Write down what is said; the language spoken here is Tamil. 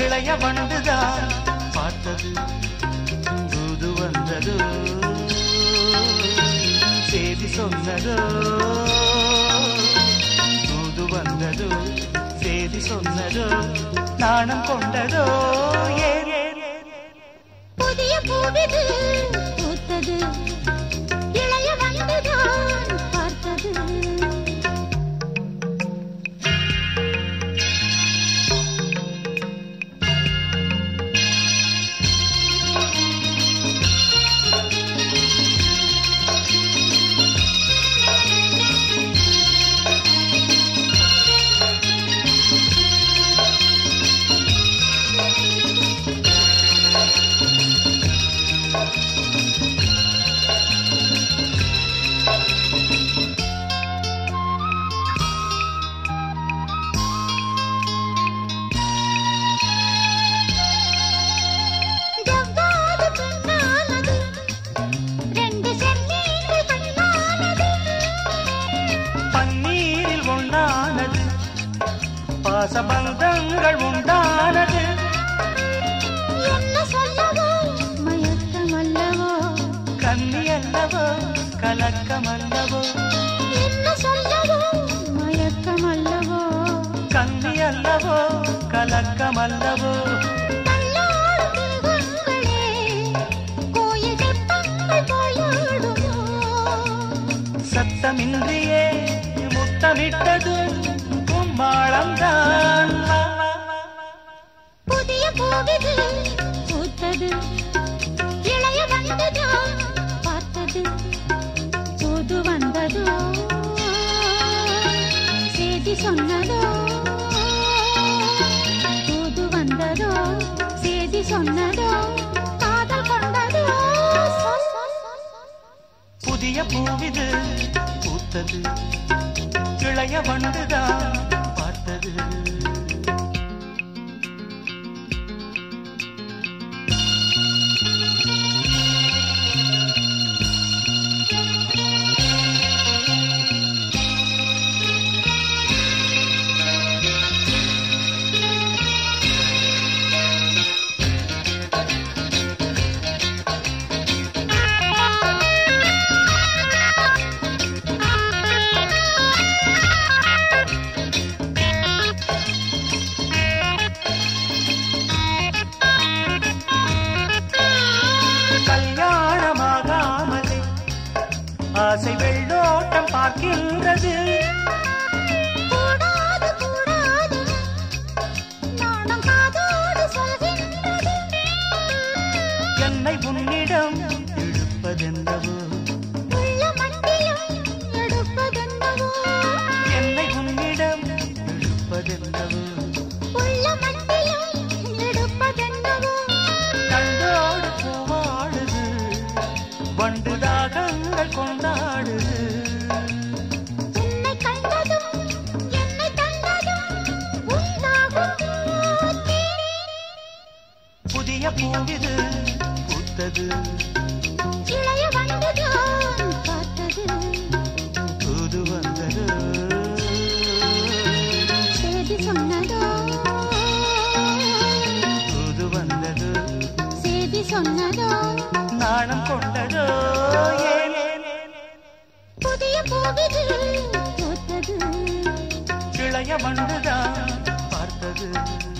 இளைய வண்டுதான் பார்த்தது தூது வந்ததோ செய்தி சொன்னதோ தூது வந்ததோ செய்தி சொன்னதோ நாணம் கொண்டதோ ஏன் ஏன் ஏன் புதிய பூவிது பூத்தது இளைய வந்துதான் பார்த்தது ஜவ்வாது பெண்ணானது ரெண்டு செம்மீன்கள் பெண்ணானது பன்னீரில் ஒன்றானது பாசபந்தங்கள் உண்டானது என்ன சொல்லவோ மயக்கம் அல்லவோ கன்னி அல்லவோ கலக்கம் அல்லவோ என்ன சொல்லவோ மயக்கம் அல்லவோ கன்னி அல்லவோ கலக்கம் அல்லவோ தள்ளாடும் மிருகங்களே கோயில் தெப்பங்கள் போயாடுமோ சத்தமின்றியே முத்தமிட்டதும் கும்மாளம்தான் புதிய பூவிது பூத்தது இளைய வந்ததோ பார்த்தது புது வந்ததோ செய்தி சொன்னதோ புது வந்ததோ செய்தி சொன்னதோ காதல் கொண்டதோ புதிய பூவிது பூத்தது இளைய வண்டுதான் பார்த்தது கல்யாணமாகாமலே ஆசை வெள்ளோட்டம் பார்க்கின்றது கூடாது கூடாது நாணம் காதோடு சொல்கின்றது என்னை உன்னிடம் இழுப்பதென்னவோ உள்ள மட்டிலும் எடுப்பதென்னவோ என்னை உன்னிடம் இழுப்பதென்னவோ உள்ள மட்டிலும் எடுப்பதென்னவோ கண்டோடு பூவாடுது வண்டு தாகங்கள் கொண்டாடுது உன்னை கண்டதும் என்னை தந்ததும் உண்டாகும் புதிய பூவிது பூத்தது இளைய வண்டுதான் பார்த்தது தூது வந்தது செய்தி சொன்னதோ தூது வந்தது செய்தி சொன்னதோ நாணம் கொண்டதோ ஏன் ஏன், ஏன்? புதிய பூவிது பூத்தது இளைய வண்டுதான் பார்த்தது